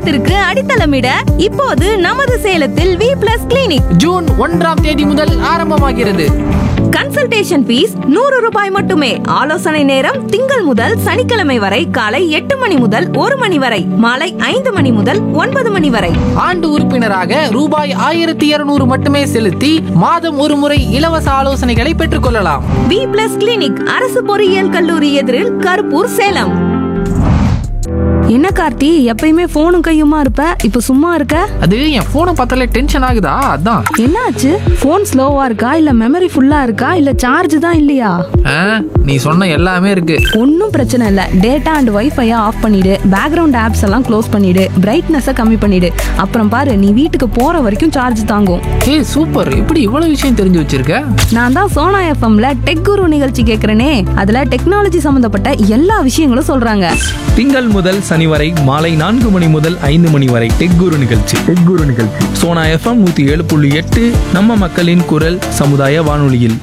எதிர்காலத்திற்கு அடித்தளமிட இப்போது நமது சேலத்தில் வி பிளஸ் கிளினிக் ஜூன் ஒன்றாம் தேதி முதல் ஆரம்பமாகிறது கன்சல்டேஷன் ஃபீஸ் நூறு ரூபாய் மட்டுமே ஆலோசனை நேரம் திங்கள் முதல் சனிக்கிழமை வரை காலை எட்டு மணி முதல் ஒரு மணி வரை மாலை ஐந்து மணி முதல் ஒன்பது மணி வரை ஆண்டு உறுப்பினராக ரூபாய் ஆயிரத்தி இருநூறு மட்டுமே செலுத்தி மாதம் ஒரு முறை இலவச ஆலோசனைகளை பெற்றுக்கொள்ளலாம் வி பிளஸ் கிளினிக் அரசு பொறியியல் கல்லூரி எதிரில் கருப்பூர் சேலம் என்ன கார்த்தி எப்பயுமே போனும் கையுமா இருப்ப இப்ப சும்மா இருக்க அது என் போனை பார்த்தாலே டென்ஷன் ஆகுதா அதான் என்னாச்சு போன் ஸ்லோவா இருக்கா இல்ல மெமரி ஃபுல்லா இருக்கா இல்ல சார்ஜ் தான் இல்லையா ஆ, நீ சொன்ன எல்லாமே இருக்கு ஒன்றும் பிரச்சனை இல்லை டேட்டா அண்ட் வைஃபையை ஆஃப் பண்ணிடு பேக்ரவுண்ட் ஆப்ஸ் எல்லாம் க்ளோஸ் பண்ணிடு பிரைட்னஸை கம்மி பண்ணிடு அப்புறம் பாரு நீ வீட்டுக்கு போற வரைக்கும் சார்ஜ் தாங்கும் ஏய் சூப்பர் இப்படி இவ்வளவு விஷயம் தெரிஞ்சு வச்சிருக்க நான் தான் சோனா எஃப்எம்ல டெக் குரு நிகழ்ச்சி கேட்குறேனே அதுல டெக்னாலஜி சம்மந்தப்பட்ட எல்லா விஷயங்களும் சொல்றாங்க திங்கள் முதல் சனி வரை மாலை நான்கு மணி முதல் ஐந்து மணி வரை டெக் குரு நிகழ்ச்சி டெக் குரு நிகழ்ச்சி சோனா எஃப்எம் நூத்தி ஏழு புள்ளி எட்டு நம்ம மக்களின் குரல் சமுதாய வானொலியில்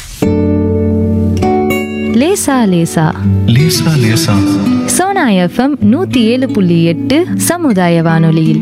லேசா லேசா லேசா லேசா சோனா எஃப்எம் நூத்தி ஏழு புள்ளி எட்டு சமுதாய வானொலியில்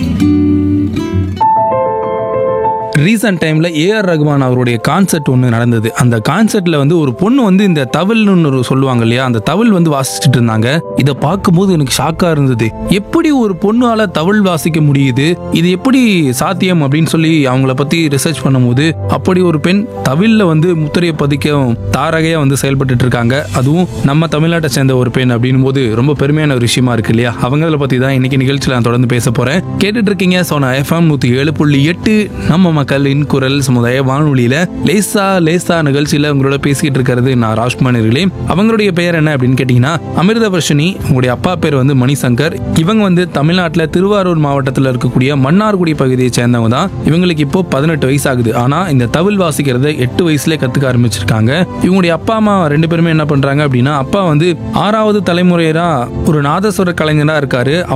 ரீசன்ட் டைம்ல ஏஆர் ரகுமான் அவருடைய கான்சர்ட் ஒன்று நடந்தது அந்த கான்சர்ட்ல வந்து ஒரு பொண்ணு வந்து இந்த தவில்னு ஒரு சொல்லுவாங்க இல்லையா அந்த தவில் வந்து வாசிச்சுட்டு இருந்தாங்க இதை பார்க்கும்போது எனக்கு ஷாக்கா இருந்தது எப்படி ஒரு பொண்ணால தவில் வாசிக்க முடியுது இது எப்படி சாத்தியம் அப்படின்னு சொல்லி அவங்கள பத்தி ரிசர்ச் பண்ணும்போது அப்படி ஒரு பெண் தவில்ல வந்து முத்திரையை பதிக்க தாரகையா வந்து செயல்பட்டு இருக்காங்க அதுவும் நம்ம தமிழ்நாட்டை சேர்ந்த ஒரு பெண் அப்படின்னும் போது ரொம்ப பெருமையான ஒரு விஷயமா இருக்கு இல்லையா அவங்கள பத்தி தான் இன்னைக்கு நிகழ்ச்சியில் நான் தொடர்ந்து பேச போறேன் கேட்டுட்டு இருக்கீங்க சோனா எஃப்எம் நூத்தி ஏழு புள்ளி எட்டு நம்ம மக்களின் குரல் சமுதாய வானொலியில லேசா லேசா நிகழ்ச்சியில உங்களோட பேசிக்கிட்டு இருக்கிறது நான் ராஜ்குமார் அவர்களே அவங்களுடைய பெயர் என்ன அப்படின்னு கேட்டீங்கன்னா அமிர்தவர்ஷினி உங்களுடைய அப்பா பேர் வந்து மணிசங்கர் இவங்க வந்து தமிழ்நாட்டில் திருவாரூர் மாவட்டத்தில் இருக்கக்கூடிய மன்னார்குடி பகுதியை சேர்ந்தவங்க தான் இவங்களுக்கு இப்போ பதினெட்டு வயசு ஆகுது ஆனா இந்த தவில் வாசிக்கிறத எட்டு வயசுல கத்துக்க ஆரம்பிச்சிருக்காங்க இவங்களுடைய அப்பா அம்மா ரெண்டு பேருமே என்ன பண்றாங்க அப்படின்னா அப்பா வந்து ஆறாவது தலைமுறையரா ஒரு நாதஸ்வர கலைஞரா இருக்காரு